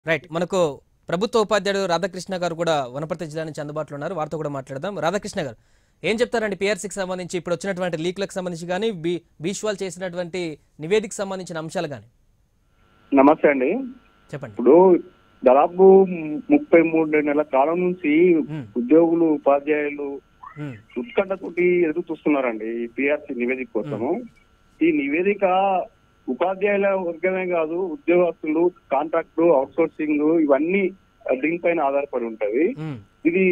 Right మనకు ప్రభుత్వ ఉపాధ్యాయుడు రాధాకృష్ణ గారు కూడా వనపర్తి జిల్లా నుంచి అందుబాటులో ఉన్నారు వారితో కూడా మాట్లాడదాం రాధాకృష్ణ గారు ఏం చెప్తారండి పిఆర్సీకి సంబంధించి ఇప్పుడు వచ్చినటువంటి లీక్లకు సంబంధించి కానీ బీ బీష్వాల్ చేసినటువంటి నివేదికకు సంబంధించిన అంశాలు కానీ నమస్తే అండి చెప్పండి ఇప్పుడు దాదాపు ముప్పై మూడు నెలల కాలం నుంచి ఉమ్, ఉద్యోగులు ఉపాధ్యాయులు ఉమ్, ఉత్కంఠతోటి ఎదురు చూస్తున్నారండి ఈ పిఆర్సీ నివేదిక కోసము ఈ నివేదిక ఉపాధ్యాయుల వర్గమే కాదు ఉద్యోగస్తులు కాంట్రాక్ట్ అవుట్సోర్సింగ్ ఇవన్నీ దీనిపైన ఆధారపడి ఉంటది ఉమ్, ఇది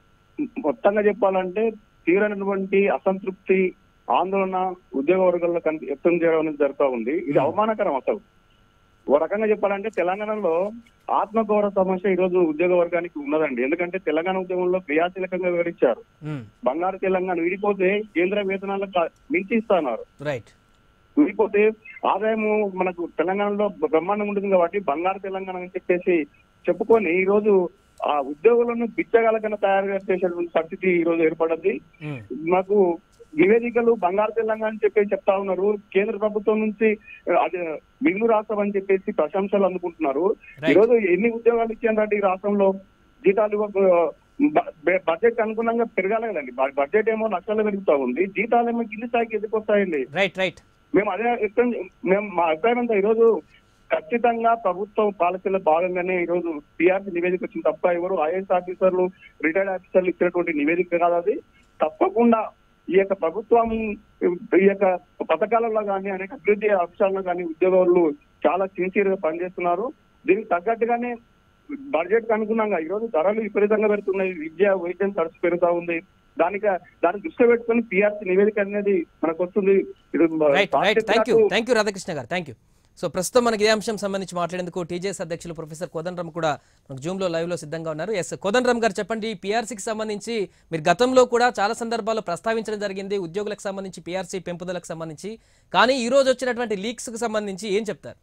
మొత్తంగా చెప్పాలంటే తీరనటువంటి అసంతృప్తి ఆందోళన ఉద్యోగ వర్గాల్లో కన్- వ్యక్తం చేయడం అనేది జరుగుతూ ఉంది ఇది Hmm. అవమానకరం అసలు ఓ రకంగా చెప్పాలంటే తెలంగాణలో ఆత్మగౌరవ సమస్య ఈ రోజు ఉద్యోగ వర్గానికి ఉన్నదండి ఎందుకంటే తెలంగాణ ఉద్యమంలో క్రియాశీలకంగా వివరించారు ఉమ్, బంగారు తెలంగాణ విడిపోతే కేంద్ర వేతనాలకు కా- మించి ఇస్తున్నారు రైట్ విడిపోతే ఆదాయము మనకు తెలంగాణలో బ్రహ్మాండం ఉంటుంది కాబట్టి బంగారు తెలంగాణ అని చెప్పేసి చెప్పుకొని ఈ రోజు ఆ ఉద్యోగులను బిచ్చగాల కన్నా తయారు చేసేటువంటి పరిస్థితి ఈ రోజు ఏర్పడింది ఉమ్, మాకు నివేదికలు బంగారు తెలంగాణ అని చెప్పేసి చెప్తా ఉన్నారు కేంద్ర ప్రభుత్వం నుంచి అది మిగులు రాష్ట్రం అని చెప్పేసి ప్రశంసలు అందుకుంటున్నారు ఈ రైట్ రోజు ఎన్ని ఉద్యోగాలు ఇచ్చారంటే ఈ రాష్ట్రంలో జీతాలు ఇవ్వ- బ- బ- బడ్జెట్ అనుగుణంగా పెరగాలి కదండి బ- బడ్జెట్ ఏమో లక్షలు పెరుగుతా ఉంది జీతాలు ఏమో కింది స్థాయికి ఎందుకు వస్తాయండి రైట్ రైట్ మేము అదే వ్యక్తం మేము మా అభిప్రాయం అంతా ఈరోజు ఖచ్చితంగా ప్రభుత్వం పాలసీలో భాగంగానే ఈ రోజు పిఆర్సీ నివేదిక వచ్చింది తప్ప ఎవరు ఐఏఎస్ ఆఫీసర్లు రిటైర్డ్ ఆఫీసర్లు ఇచ్చినటువంటి నివేదిక కాదు అది తప్పకుండా ఈ యొక్క ప్రభుత్వం ఈ యొక్క పథకాలలో కానీ అనేక అభివృద్ధి అంశాల్లో కానీ ఉద్యోగులు చాలా సిన్సియర్ గా పనిచేస్తున్నారు దీనికి తగ్గట్టుగానే బడ్జెట్ కు అనుగుణంగా ఈ రోజు ధరలు విపరీతంగా పెడుతున్నాయి విద్య వైద్యం ఖర్చు పెరుగుతా ఉంది దానికి దాన్ని దృష్టిలో పెట్టుకుని పిఆర్సీ నివేదిక అనేది మనకు వస్తుంది ఇది రైట్ రైట్ థ్యాంక్ యూ సాక్షాత్తు thank you Radhakrishna garu thank you so ప్రస్తుతం మనకి ఇదే అంశం సంబంధించి మాట్లాడేందుకు టీజేఎస్ అధ్యక్షులు ప్రొఫెసర్ కోదండరామ్ కూడా మనకు జూమ్లో లైవ్లో సిద్ధంగా ఉన్నారు ఎస్ కోదండరామ్ గారు చెప్పండి ఈ పీఆర్సీకి సంబంధించి మీరు గతంలో కూడా చాలా సందర్భాల్లో ప్రస్తావించడం జరిగింది ఉద్యోగులకు సంబంధించి పీఆర్సీ పెంపుదలకు సంబంధించి కానీ ఈ రోజు వచ్చినటువంటి లీక్స్కి సంబంధించి ఏం చెప్తారు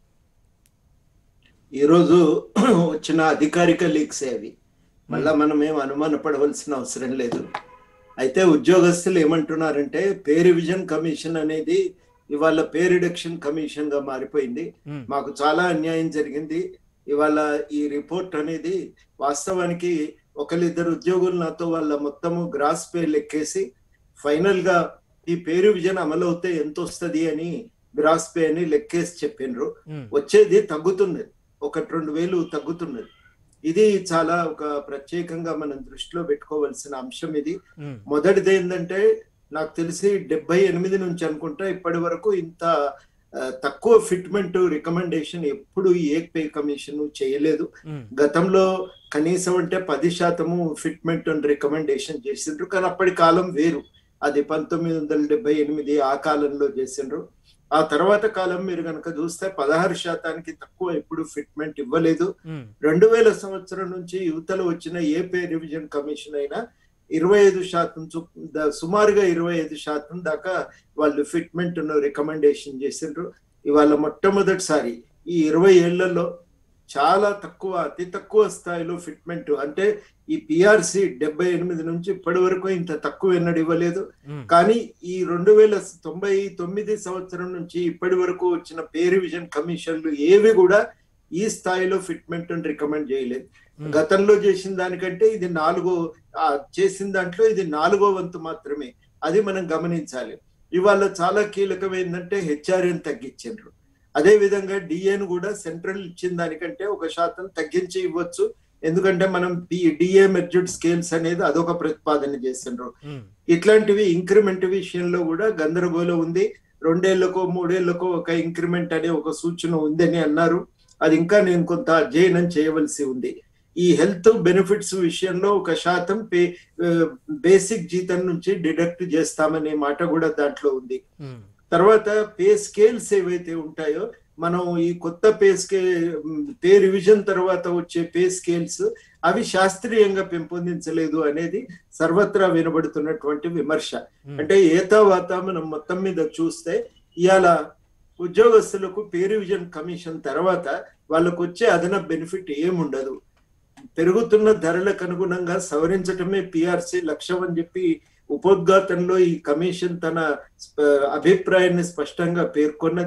ఈరోజు వచ్చిన అధికారిక లీక్స్ అవి మళ్ళా మనం ఏం అనుమానపడవలసిన అవసరం లేదు అయితే ఉద్యోగస్తులు ఏమంటున్నారంటే పే రివిజన్ కమిషన్ అనేది ఇవాళ పే రిడక్షన్ కమిషన్ గా మారిపోయింది ఉమ్, మాకు చాలా అన్యాయం జరిగింది ఇవాళ ఈ రిపోర్ట్ అనేది వాస్తవానికి ఒకరిద్దరు ఉద్యోగులు నాతో వాళ్ళ మొత్తము గ్రాస్ పే లెక్కేసి ఫైనల్ గా ఈ పే రివిజన్ అమలు అవుతే ఎంత వస్తుంది అని గ్రాస్ పే అని లెక్కేసి చెప్పిండ్రు ఉమ్, వచ్చేది తగ్గుతున్నది ఒకటి రెండు వేలు తగ్గుతున్నది ఇది చాలా ఒక ప్రత్యేకంగా మనం దృష్టిలో పెట్టుకోవాల్సిన అంశం ఇది ఉమ్, మొదటిది ఏంటంటే నాకు తెలిసి డెబ్బై ఎనిమిది నుంచి అనుకుంటా ఇప్పటి వరకు ఇంత ఆ, తక్కువ ఫిట్మెంట్ రికమెండేషన్ ఎప్పుడు ఏ పే కమిషన్ చేయలేదు ఉమ్, గతంలో కనీసం అంటే పది శాతము ఫిట్మెంట్ రికమెండేషన్ చేసిండ్రు కానీ అప్పటి కాలం వేరు అది పంతొమ్మిది వందల డెబ్బై ఎనిమిది ఆ కాలంలో చేసిండ్రు ఆ తర్వాత కాలం మీరు కనుక చూస్తే పదహారు శాతానికి తక్కువ ఎప్పుడు ఫిట్మెంట్ ఇవ్వలేదు ఉమ్, రెండు వేల సంవత్సరం నుంచి యువతలో వచ్చిన ఏ పే రివిజన్ కమిషన్ అయినా ఇరవై ఐదు శాతం చొప్- ద- సుమారుగా ఇరవై ఐదు శాతం దాకా వాళ్ళు ఫిట్మెంట్ రికమెండేషన్ చేసిండ్రు ఇవాళ మొట్టమొదటిసారి ఈ ఇరవై ఏళ్లలో చాలా తక్కువ అతి తక్కువ స్థాయిలో ఫిట్మెంట్ అంటే ఈ పిఆర్సి డెబ్బై ఎనిమిది నుంచి ఇప్పటి వరకు ఇంత తక్కువ ఎన్నడూ ఇవ్వలేదు ఉమ్, కానీ ఈ రెండు వేల తొంభై తొమ్మిది సంవత్సరం నుంచి ఇప్పటి వరకు వచ్చిన పే రివిజన్ కమిషన్లు ఏవి కూడా ఈ స్థాయిలో ఫిట్మెంట్ రికమెండ్ చేయలేదు ఉమ్, గతంలో చేసిన దానికంటే ఇది నాలుగో ఆ, చేసిన దాంట్లో ఇది నాలుగో వంతు మాత్రమే అది మనం గమనించాలి ఇవాళ చాలా కీలకం ఏంటంటే హెచ్ఆర్ఎన్ తగ్గించారు అదే విధంగా డిఏను కూడా సెంట్రల్ ఇచ్చిన దానికంటే ఒక శాతం తగ్గించి ఇవ్వచ్చు ఎందుకంటే మనం డిఏ మెర్జెడ్ స్కేల్స్ అనేది అదొక ప్రతిపాదన చేసిండ్రు ఉమ్, ఇట్లాంటివి ఇంక్రిమెంట్ విషయంలో కూడా గందరగోళం ఉంది రెండేళ్లకో మూడేళ్లకో ఒక ఇంక్రిమెంట్ అనే ఒక సూచన ఉందని అన్నారు అది ఇంకా నేను కొంత అధ్యయనం చేయవలసి ఉంది ఈ హెల్త్ బెనిఫిట్స్ విషయంలో ఒక శాతం పే బేసిక్ జీతం నుంచి డిడక్ట్ చేస్తామనే మాట కూడా దాంట్లో ఉంది ఉమ్, తర్వాత పే స్కేల్స్ ఏవైతే ఉంటాయో మనం ఈ కొత్త పే స్కే పే రివిజన్ తర్వాత వచ్చే పే స్కేల్స్ అవి శాస్త్రీయంగా పెంపొందించలేదు అనేది సర్వత్రా వినబడుతున్నటువంటి విమర్శ ఉమ్, అంటే ఏతావాత మనం మొత్తం మీద చూస్తే ఇవాళ ఉద్యోగస్తులకు పే రివిజన్ కమిషన్ తర్వాత వాళ్ళకు వచ్చే అదనపు బెనిఫిట్ ఏముండదు పెరుగుతున్న ధరలకు అనుగుణంగా సవరించటమే పిఆర్సి లక్ష్యం అని చెప్పి ఉపోద్ఘాతంలో ఈ కమిషన్ తన స్ప- అభిప్రాయాన్ని స్పష్టంగా పేర్కొన్నది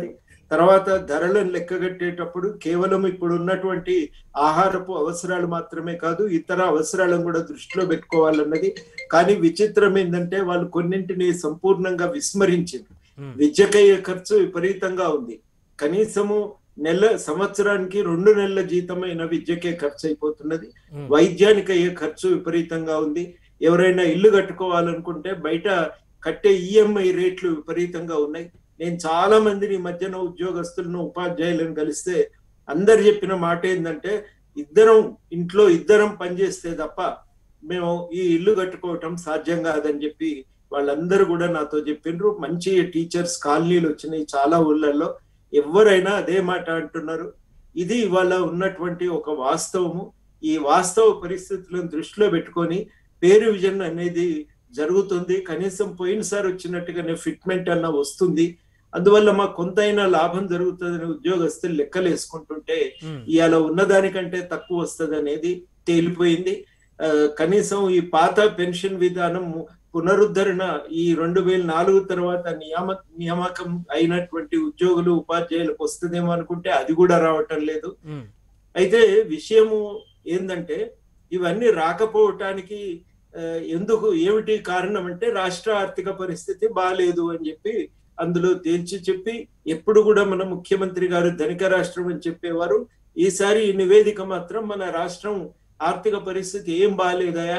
తర్వాత ధరలను లెక్కగట్టేటప్పుడు కేవలం ఇప్పుడు ఉన్నటువంటి ఆహారపు అవసరాలు మాత్రమే కాదు ఇతర అవసరాలను కూడా దృష్టిలో పెట్టుకోవాలన్నది కానీ విచిత్రం ఏంటంటే వాళ్ళు కొన్నింటిని సంపూర్ణంగా విస్మరించారు ఉమ్, విద్యకయ్యే ఖర్చు విపరీతంగా ఉంది కనీసము నెల సంవత్సరానికి రెండు నెలల జీతమైన విద్యకే ఖర్చు అయిపోతున్నది ఉమ్, వైద్యానికి అయ్యే ఖర్చు విపరీతంగా ఉంది ఎవరైనా ఇల్లు కట్టుకోవాలనుకుంటే బయట కట్టే ఈఎంఐ రేట్లు విపరీతంగా ఉన్నాయి నేను చాలా మందిని ఈ మధ్యన ఉద్యోగస్తులను ఉపాధ్యాయులను కలిస్తే అందరు చెప్పిన మాట ఏంటంటే ఇద్దరం ఇంట్లో ఇద్దరం పనిచేస్తే తప్ప మేము ఈ ఇల్లు కట్టుకోవటం సాధ్యం కాదని చెప్పి వాళ్ళందరూ కూడా నాతో చెప్పిండ్రు మంచి టీచర్స్ కాలనీలు వచ్చినాయి చాలా ఊళ్ళల్లో ఎవరైనా అదే మాట అంటున్నారు ఇది ఇవాళ ఉన్నటువంటి ఒక వాస్తవము ఈ వాస్తవ పరిస్థితులను దృష్టిలో పెట్టుకొని పేరు విజన్ అనేది జరుగుతుంది కనీసం పోయినసారి వచ్చినట్టుగానే ఫిట్మెంట్ అన్న వస్తుంది అందువల్ల మాకు కొంతైనా లాభం జరుగుతుందని ఉద్యోగస్తులు లెక్కలు వేసుకుంటుంటే ఉమ్, ఇవాళ ఉన్నదానికంటే తక్కువ వస్తుంది అనేది తేలిపోయింది ఆ, కనీసం ఈ పాత పెన్షన్ విధానం పునరుద్ధరణ ఈ రెండు వేల నాలుగు తర్వాత నియామ నియామకం అయినటువంటి ఉద్యోగులు ఉపాధ్యాయులకు వస్తుందేమో అనుకుంటే అది కూడా రావటం లేదు ఉమ్, అయితే విషయము ఏంటంటే ఇవన్నీ రాకపోవటానికి ఆ, ఎందుకు ఏమిటి కారణం అంటే రాష్ట్ర ఆర్థిక పరిస్థితి బాగాలేదు అని చెప్పి అందులో తేల్చి చెప్పి ఎప్పుడు కూడా మన ముఖ్యమంత్రి గారు ధనిక రాష్ట్రం అని చెప్పేవారు ఈసారి ఈ నివేదిక మాత్రం మన రాష్ట్రం ఆర్థిక పరిస్థితి ఏం బాగాలేదయా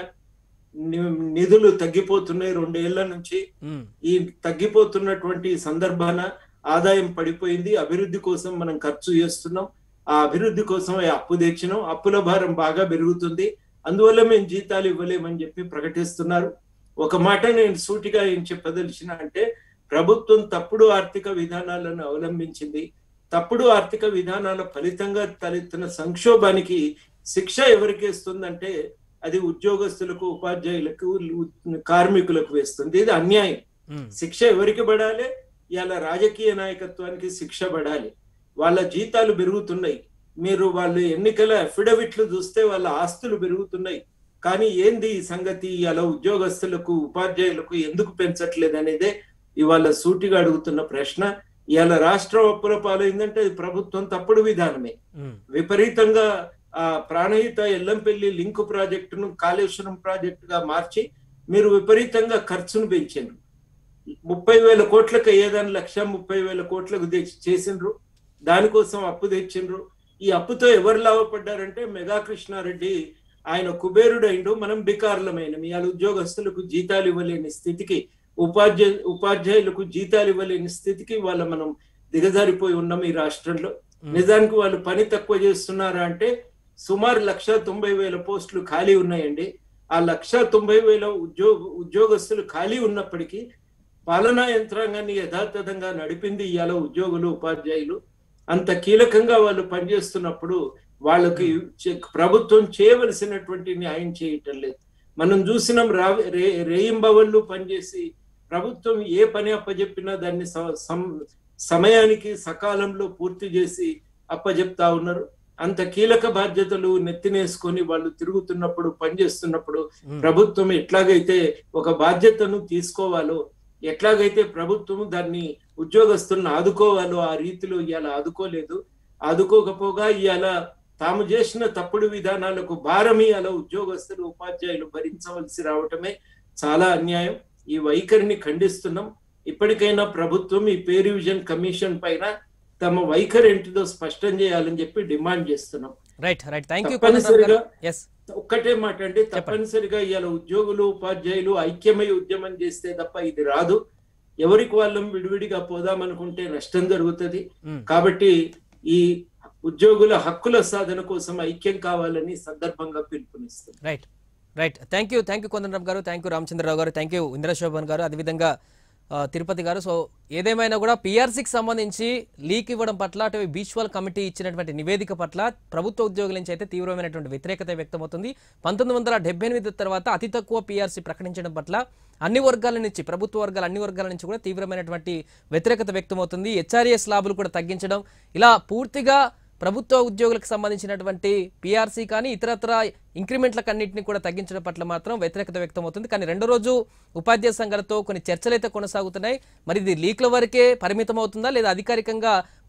ని- నిధులు తగ్గిపోతున్నాయి రెండేళ్ల నుంచి ఉమ్, ఈ తగ్గిపోతున్నటువంటి సందర్భాన ఆదాయం పడిపోయింది అభివృద్ధి కోసం మనం ఖర్చు చేస్తున్నాం ఆ అభివృద్ధి కోసం ఈ అప్పు తెచ్చినాం అప్పుల భారం బాగా పెరుగుతుంది అందువల్ల మేము జీతాలు ఇవ్వలేమని చెప్పి ప్రకటిస్తున్నారు ఒక మాట నేను సూటిగా ఏం చెప్పదలిచిన అంటే ప్రభుత్వం తప్పుడు ఆర్థిక విధానాలను అవలంబించింది తప్పుడు ఆర్థిక విధానాల ఫలితంగా తలెత్తిన సంక్షోభానికి శిక్ష ఎవరికి వేస్తుందంటే అది ఉద్యోగస్తులకు ఉపాధ్యాయులకు కార్మికులకు వేస్తుంది ఇది అన్యాయం ఉమ్, శిక్ష ఎవరికి పడాలి ఇవాళ రాజకీయ నాయకత్వానికి శిక్ష పడాలి వాళ్ళ జీతాలు పెరుగుతున్నాయి మీరు వాళ్ళు ఎన్నికల అఫిడవిట్లు చూస్తే వాళ్ళ ఆస్తులు పెరుగుతున్నాయి కానీ ఏంది ఈ సంగతి ఇవాళ ఉద్యోగస్తులకు ఉపాధ్యాయులకు ఎందుకు పెంచట్లేదు అనేదే ఇవాళ సూటిగా అడుగుతున్న ప్రశ్న ఇవాళ రాష్ట్రం అప్పుల పాలైందంటే అది ప్రభుత్వం తప్పుడు విధానమే ఉమ్, విపరీతంగా ఆ ప్రాణహిత ఎల్లంపల్లి లింక్ ప్రాజెక్టును కాళేశ్వరం ప్రాజెక్టుగా మార్చి మీరు విపరీతంగా ఖర్చును పెంచారు ముప్పై వేల కోట్లకు అయ్యేదాన్ని లక్ష ముప్పై వేల కోట్లకు తెచ్చి చేసిండ్రు దానికోసం అప్పు తెచ్చిండ్రు ఈ అప్పుతో ఎవరు లాభపడ్డారంటే మెగా కృష్ణారెడ్డి ఆయన కుబేరుడైండు మనం బికారులమైన ఇవాళ ఉద్యోగస్తులకు జీతాలు ఇవ్వలేని స్థితికి ఉపాధ్యాయ ఉపాధ్యాయులకు జీతాలు ఇవ్వలేని స్థితికి వాళ్ళ మనం దిగజారిపోయి ఉన్నాం ఈ రాష్ట్రంలో ఉమ్, నిజానికి వాళ్ళు పని తక్కువ చేస్తున్నారా అంటే సుమారు లక్ష తొంభై వేల పోస్టులు ఖాళీ ఉన్నాయండి ఆ లక్ష తొంభై వేల ఉద్యోగ ఉద్యోగస్తులు ఖాళీ ఉన్నప్పటికీ పాలనా యంత్రాంగాన్ని యథాతథంగా నడిపింది ఇవాళ ఉద్యోగులు ఉపాధ్యాయులు అంత కీలకంగా వాళ్ళు పనిచేస్తున్నప్పుడు వాళ్ళకి చే- ప్రభుత్వం చేయవలసినటువంటి న్యాయం చేయటం లేదు మనం చూసినాం రా రే రేయింబవళ్ళు పనిచేసి ప్రభుత్వం ఏ పని అప్పజెప్పినా దాన్ని స- సం- సమయానికి సకాలంలో పూర్తి చేసి అప్పజెప్తా ఉన్నారు అంత కీలక బాధ్యతలు నెత్తినేసుకొని వాళ్ళు తిరుగుతున్నప్పుడు పనిచేస్తున్నప్పుడు ఉమ్, ప్రభుత్వం ఎట్లాగైతే ఒక బాధ్యతను తీసుకోవాలో ఎట్లాగైతే ప్రభుత్వం దాన్ని ఉద్యోగస్తులను ఆదుకోవాలో ఆ రీతిలో ఇవాళ ఆదుకోలేదు ఆదుకోకపోగా ఇవాళ తాము చేసిన తప్పుడు విధానాలకు భారం ఇవాళ ఉద్యోగస్తులు ఉపాధ్యాయులు భరించవలసి రావటమే చాలా అన్యాయం ఈ వైఖరిని ఖండిస్తున్నాం ఇప్పటికైనా ప్రభుత్వం ఈ పే రివిజన్ కమిషన్ పైన తమ వైఖరి ఏంటిదో స్పష్టం చేయాలని చెప్పి డిమాండ్ చేస్తున్నాం రైట్ రైట్ థ్యాంక్ యూ తప్పనిసరిగా ఎస్ ఒక్కటే మాట అండి తప్పనిసరిగా ఇవాళ ఉద్యోగులు ఉపాధ్యాయులు ఐక్యమై ఉద్యమం చేస్తే తప్ప ఇది రాదు ఎవరికి వాళ్ళం విడివిడిగా పోదామనుకుంటే నష్టం జరుగుతుంది కాబట్టి ఈ ఉద్యోగుల హక్కుల సాధన కోసం ఐక్యం కావాలని సందర్భంగా పిలుపునిస్తుంది right right thank you thank you Kondararao garu thank you Ramachandra Rao గారు థ్యాంక్ యూ ఇంద్రశోభన్ గారు అదేవిధంగా ఆ, తిరుపతి గారు సో ఏదేమైనా కూడా పీఆర్సీకి సంబంధించి లీక్ ఇవ్వడం పట్ల అటు బీచ్వాల్ కమిటీ ఇచ్చినటువంటి నివేదిక పట్ల ప్రభుత్వ ఉద్యోగుల నుంచి అయితే తీవ్రమైనటువంటి వ్యతిరేకత వ్యక్తమవుతుంది పంతొమ్మిది వందల డెబ్బై ఎనిమిది తర్వాత అతి తక్కువ పీఆర్సీ ప్రకటించడం పట్ల అన్ని వర్గాల నుంచి ప్రభుత్వ వర్గాల అన్ని వర్గాల నుంచి కూడా తీవ్రమైనటువంటి వ్యతిరేకత వ్యక్తమవుతుంది హెచ్ఆర్ఎస్ లాభులు కూడా తగ్గించడం ఇలా పూర్తిగా ప్రభుత్వ ఉద్యోగులకు సంబంధించినటువంటి పీఆర్సీ కానీ ఇతరత్ర ఇంక్రిమెంట్లకు అన్నింటినీ కూడా తగ్గించడం పట్ల మాత్రం వ్యతిరేకత వ్యక్తమవుతుంది కానీ రెండో రోజు ఉపాధ్యాయ సంఘాలతో కొన్ని చర్చలు అయితే కొనసాగుతున్నాయి మరి ఇది లీక్ల వరకే పరిమితం అవుతుందా లేదా అధికారికంగా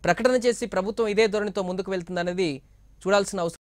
ప్రకటన చేసి ప్రభుత్వం ఇదే ధోరణితో ముందుకు వెళ్తుందనేది చూడాల్సిన అవసరం